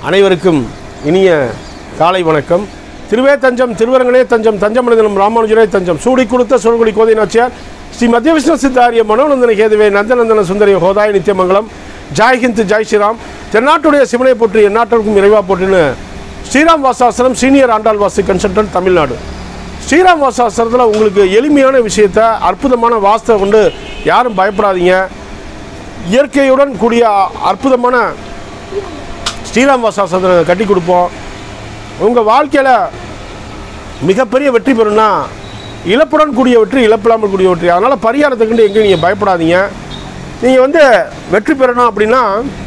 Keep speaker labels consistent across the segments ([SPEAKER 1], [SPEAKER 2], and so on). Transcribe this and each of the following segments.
[SPEAKER 1] அனைவருக்கும் இனிய காலை வணக்கம் திருவே தஞ்சம் திருவரங்கனே தஞ்சம் தஞ்சமனிதனம் ராமானுஜரே தஞ்சம் சூடி கொடுத்த சொல்குடி கோதை நாச்சியார் ஸ்ரீ மத்திய விஷ்ணு சித்தாரிய மனோநந்தன கேதுவே நந்தநந்தன சுந்தரி ஹோதாய் நித்தியமங்கலம் ஜாய் ஹிந்த் ஜாய் ஸ்ரீராம் தென்னாட்டுடைய சிவனை போற்றி எந்நாட்டிற்கும் இறைவா போற்றின்னு ஸ்ரீராம் வாசாசனம் சீனியர் ஆண்டாள் வாசி கன்சல்டன்ட் தமிழ்நாடு ஸ்ரீராம் வாசாசனத்தில் உங்களுக்கு எளிமையான விஷயத்தை அற்புதமான வாஸ்தை கொண்டு யாரும் பயப்படாதீங்க இயற்கையுடன் கூடிய அற்புதமான ஸ்ரீராம் வாசாசனத்தை கட்டி கொடுப்போம் உங்கள் வாழ்க்கையில் மிகப்பெரிய வெற்றி பெறும்னா இழப்புடன் கூடிய வெற்றி இழப்பில்லாமல் கூடிய வெற்றி அதனால் பரிகாரத்துக்குண்டு எங்கேயும் நீங்கள் பயப்படாதீங்க நீங்கள் வந்து வெற்றி பெறணும் அப்படின்னா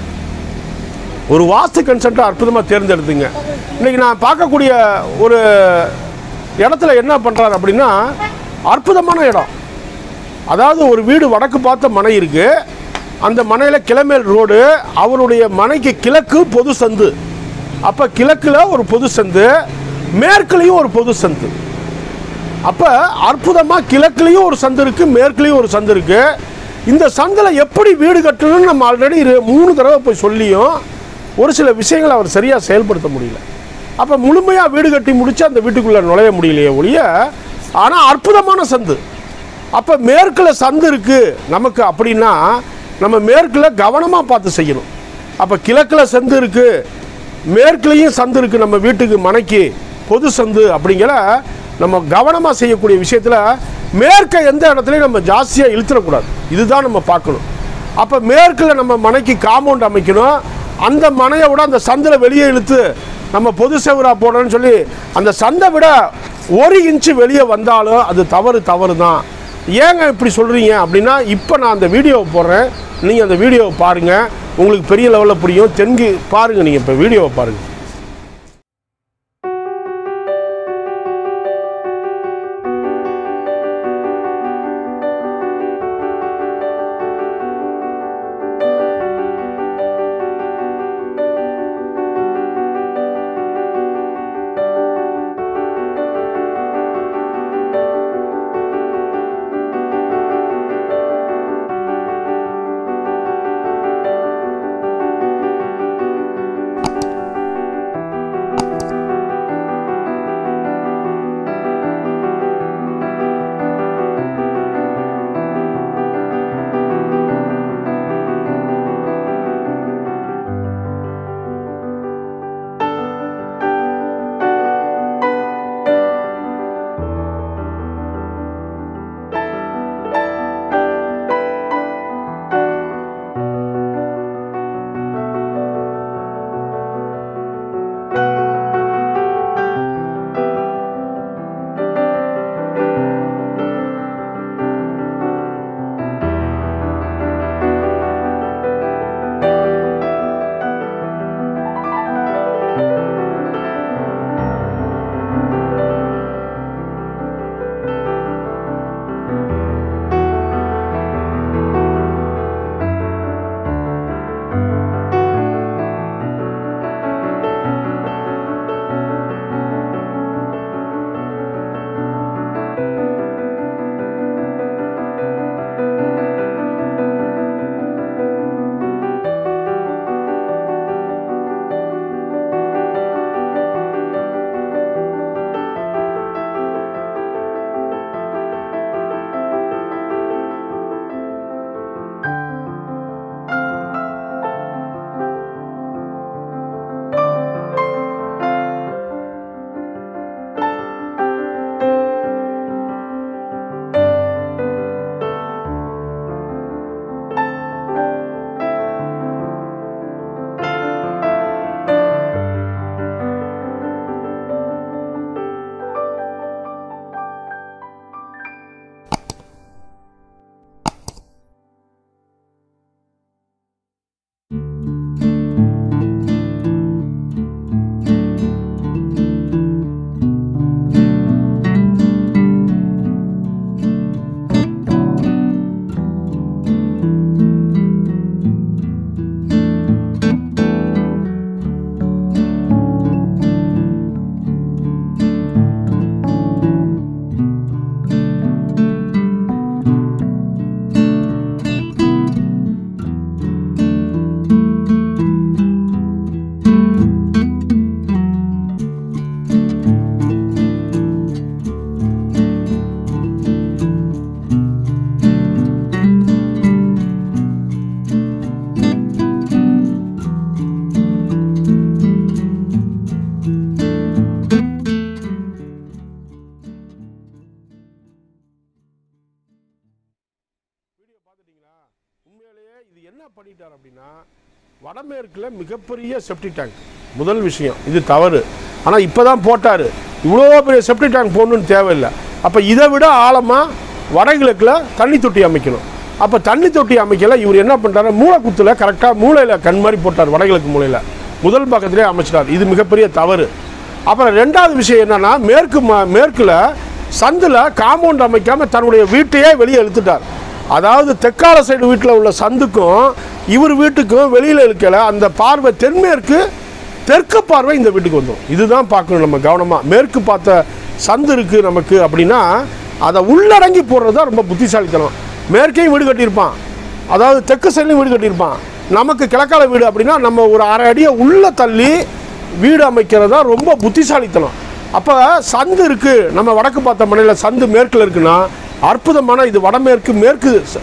[SPEAKER 1] ஒரு வாஸ்து கன்செப்டை அற்புதமாக தேர்ந்தெடுத்துங்க இன்றைக்கி நான் பார்க்கக்கூடிய ஒரு இடத்துல என்ன பண்ணுறாரு அப்படின்னா அற்புதமான இடம் அதாவது ஒரு வீடு வடக்கு பார்த்த மனை இருக்குது அந்த மனையில் கிளமேல் ரோடு அவருடைய மனைக்கு கிழக்கு பொது சந்து அப்போ கிழக்கில் ஒரு பொது சந்து மேற்குலேயும் ஒரு பொது சந்து அப்போ அற்புதமாக கிழக்குலேயும் ஒரு சந்து இருக்குது மேற்குலேயும் ஒரு சந்து இருக்குது இந்த சந்தில் எப்படி வீடு கட்டணும்னு நம்ம ஆல்ரெடி மூணு தடவை போய் சொல்லியும் ஒரு சில விஷயங்களை அவர் சரியாக செயல்படுத்த முடியல அப்போ முழுமையாக வீடு கட்டி முடிச்சு அந்த வீட்டுக்குள்ளே நுழைய முடியலையே ஒழிய ஆனால் அற்புதமான சந்து அப்போ மேற்கில் சந்து இருக்குது நமக்கு அப்படின்னா நம்ம மேற்கில் கவனமாக பார்த்து செய்யணும் அப்போ கிழக்கில் சந்து இருக்குது மேற்குலேயும் சந்து இருக்குது நம்ம வீட்டுக்கு மனைக்கு பொது சந்து அப்படிங்கிற நம்ம கவனமாக செய்யக்கூடிய விஷயத்தில் மேற்க எந்த இடத்துலையும் நம்ம ஜாஸ்தியாக இழுத்துடக்கூடாது இதுதான் நம்ம பார்க்கணும் அப்போ மேற்கில் நம்ம மனைக்கு காம்பவுண்ட் அமைக்கணும் அந்த மனையை விட அந்த சந்தில் வெளியே இழுத்து நம்ம பொது செவரா போடணும்னு சொல்லி அந்த சந்தை விட ஒரு இன்ச்சு வெளியே வந்தாலும் அது தவறு தவறு தான் ஏங்க இப்படி சொல்கிறீங்க அப்படின்னா இப்போ நான் அந்த வீடியோவை போடுறேன் நீங்கள் அந்த வீடியோவை பாருங்கள் உங்களுக்கு பெரிய லெவலில் புரியும் தென்கு பாருங்கள் நீங்கள் இப்போ வீடியோவை பாருங்கள் இது என்ன பண்ணிட்டார் அப்படின்னா வடமேற்கில் மிகப்பெரிய செப்டி டேங்க் முதல் விஷயம் இது தவறு ஆனால் இப்போ தான் போட்டார் இவ்வளோ பெரிய செப்டி டேங்க் போடணும்னு தேவையில்லை அப்போ இதை விட ஆழமாக வடகிழக்கில் தண்ணி தொட்டி அமைக்கணும் அப்போ தண்ணி தொட்டி அமைக்கல இவர் என்ன பண்ணுறாரு மூளைக்குத்தில் கரெக்டாக மூளையில் கண் மாதிரி போட்டார் வடகிழக்கு மூலையில் முதல் பக்கத்திலே அமைச்சிட்டார் இது மிகப்பெரிய தவறு அப்புறம் ரெண்டாவது விஷயம் என்னன்னா மேற்கு ம- மேற்குல சந்தில் காம்பவுண்ட் அமைக்காம தன்னுடைய வீட்டையே வெளியே இழுத்துட்டார் அதாவது தெற்கால சைடு வீட்டில் உள்ள சந்துக்கும் இவர் வீட்டுக்கும் வெளியில் இழுக்கல அந்த பார்வை தென்மேற்கு தெற்கு பார்வை இந்த வீட்டுக்கு வந்துடும் இதுதான் பார்க்கணும் நம்ம கவனமாக மேற்கு பார்த்த சந்து இருக்குது நமக்கு அப்படின்னா அதை உள்ளடங்கி போடுறது தான் ரொம்ப புத்திசாலித்தனம் மேற்கையும் வீடு கட்டியிருப்பான் அதாவது தெற்கு சைட்லையும் வீடு கட்டியிருப்பான் நமக்கு கிழக்கால வீடு அப்படின்னா நம்ம ஒரு அரை அடியை உள்ளே தள்ளி வீடு அமைக்கிறது தான் ரொம்ப புத்திசாலித்தனம் அப்போ சந்து இருக்குது நம்ம வடக்கு பார்த்த மனையில் சந்து மேற்கில் இருக்குன்னா அற்புதமான இது வடமேற்கு மேற்கு ச-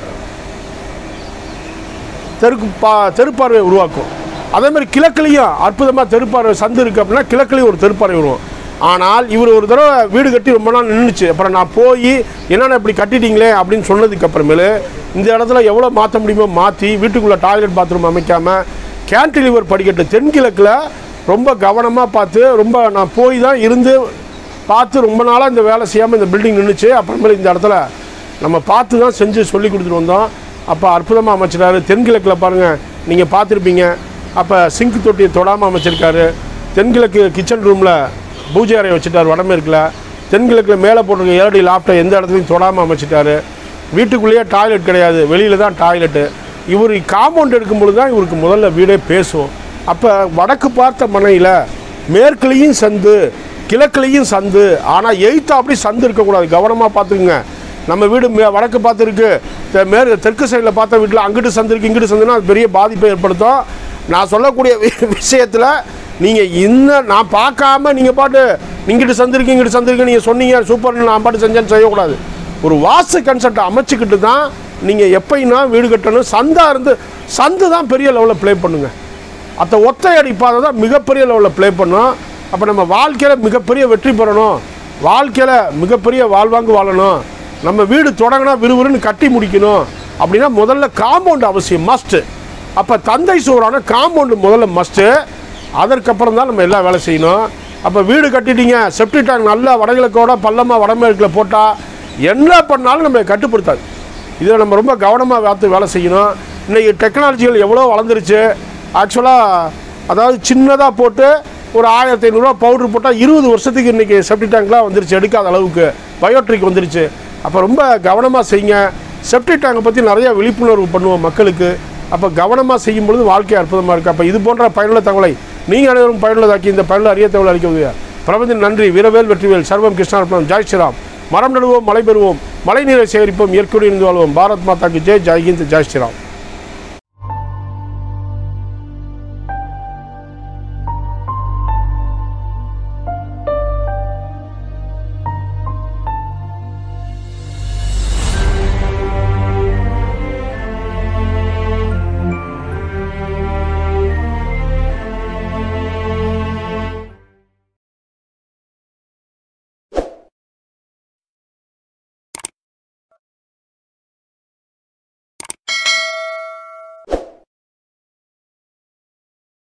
[SPEAKER 1] தெருக்கு பா தெருப்பார்வை உருவாக்கும் அதே மாதிரி கிழக்குலையும் அற்புதமாக தெருப்பார்வை சந்து இருக்குது அப்படின்னா கிழக்குலையும் ஒரு தெருப்பார்வை உருவாகும் ஆனால் இவர் ஒரு தடவை வீடு கட்டி ரொம்ப நாள் நின்றுச்சு அப்புறம் நான் போய் என்னென்ன இப்படி கட்டிட்டீங்களே அப்படின்னு சொன்னதுக்கு அப்புறமேலு இந்த இடத்துல எவ்வளோ மாற்ற முடியுமோ மாற்றி வீட்டுக்குள்ளே டாய்லெட் பாத்ரூம் அமைக்காமல் கேன்டிலிவர் படிக்கட்டு தென்கிழக்கில் ரொம்ப கவனமாக பார்த்து ரொம்ப நான் போய் தான் இருந்து பார்த்து ரொம்ப நாளாக இந்த வேலை செய்யாமல் இந்த பில்டிங் நின்றுச்சு அப்புறமேல இந்த இடத்துல நம்ம பார்த்து தான் செஞ்சு சொல்லி கொடுத்துட்டு வந்தோம் அப்போ அற்புதமாக அமைச்சிட்டாரு தென்கிழக்கில் பாருங்கள் நீங்கள் பார்த்துருப்பீங்க அப்போ சிங்க் தொட்டியை தொடாமல் அமைச்சிருக்காரு தென்கிழக்கு கிச்சன் ரூமில் பூஜை அறை வச்சுட்டார் வடமேற்கில் தென்கிழக்கில் மேலே போட்டிருக்க ஏரடி லாஃப்ட்டை எந்த இடத்துலையும் தொடாமல் அமைச்சிட்டாரு வீட்டுக்குள்ளேயே டாய்லெட் கிடையாது வெளியில் தான் டாய்லெட்டு இவர் காம்பவுண்ட் எடுக்கும்பொழுது தான் இவருக்கு முதல்ல வீடே பேசும் அப்போ வடக்கு பார்த்த மனையில் மேற்குலேயும் சந்து கிழக்குலேயும் சந்து ஆனால் எய்த்தா அப்படி சந்து இருக்கக்கூடாது கவனமாக பார்த்துக்குங்க நம்ம வீடு மே வடக்கு பார்த்து இருக்கு தெ- மேற்கு தெற்கு சைடில் பார்த்த வீட்டில் அங்கிட்டு சந்து இருக்கு இங்கிட்டு சந்துன்னா அது பெரிய பாதிப்பை ஏற்படுத்தும் நான் சொல்லக்கூடிய விஷயத்தில் நீங்கள் இன்னும் நான் பார்க்காம நீங்கள் பாட்டு இங்கிட்டு சந்து இருக்கு இங்கிட்டு சந்து இருக்கு நீங்கள் சொன்னீங்க சூப்பர்னு நான் பாட்டு செஞ்சேன்னு செய்யக்கூடாது ஒரு வாஸ்து கன்செப்டை அமைச்சுக்கிட்டு தான் நீங்கள் எப்பயினா வீடு கட்டணும் சந்தா இருந்து சந்து தான் பெரிய லெவலில் ப்ளே பண்ணுங்க அந்த ஒத்தை அடிப்பாதை தான் மிகப்பெரிய லெவலில் ப்ளே பண்ணும் அப்போ நம்ம வாழ்க்கையில் மிகப்பெரிய வெற்றி பெறணும் வாழ்க்கையில் மிகப்பெரிய வாழ்வாங்கு வாழணும் நம்ம வீடு தொடங்கினா விறுவிறுன்னு கட்டி முடிக்கணும் அப்படின்னா முதல்ல காம்பவுண்ட் அவசியம் மஸ்ட்டு அப்போ தந்தை சோறான காம்பவுண்டு முதல்ல மஸ்ட்டு அதற்கப்புறம் தான் நம்ம எல்லா வேலை செய்யணும் அப்போ வீடு கட்டிட்டீங்க செப்டி டேங்க் நல்லா வடகிழக்கோட பள்ளமாக வடமேற்கில் போட்டால் என்ன பண்ணாலும் நம்ம கட்டுப்படுத்தாது இதில் நம்ம ரொம்ப கவனமாக பார்த்து வேலை செய்யணும் இன்றைக்கி டெக்னாலஜிகள் எவ்வளோ வளர்ந்துருச்சு ஆக்சுவலாக அதாவது சின்னதாக போட்டு ஒரு ஆயிரத்தி ஐநூறுரூவா பவுடர் போட்டால் இருபது வருஷத்துக்கு இன்றைக்கி செப்டி டேங்க்லாம் வந்துருச்சு எடுக்காத அளவுக்கு பயோட்ரிக் வந்துருச்சு அப்போ ரொம்ப கவனமாக செய்யுங்க செப்டி டேங்கை பற்றி நிறைய விழிப்புணர்வு பண்ணுவோம் மக்களுக்கு அப்போ கவனமாக செய்யும் பொழுது வாழ்க்கை அற்புதமாக இருக்குது அப்போ இது போன்ற பயனுள்ள தகவலை நீங்கள் அனைவரும் பயனுள்ளதாக்கி இந்த பயனுள்ள அரிய தகவல் அளிக்க பிரபந்தின் நன்றி வீரவேல் வெற்றிவேல் சர்வம் கிருஷ்ணார்ப்பணம் ஜாய் ஸ்ரீராம் மரம் நடுவோம் மழை பெறுவோம் மழை நீரை சேகரிப்போம் இயற்கையோடு இருந்து வாழ்வோம் பாரத் மாதாக்கு ஜெய் ஜெய்ஹிந்த் ஜெய் ஸ்ரீராம்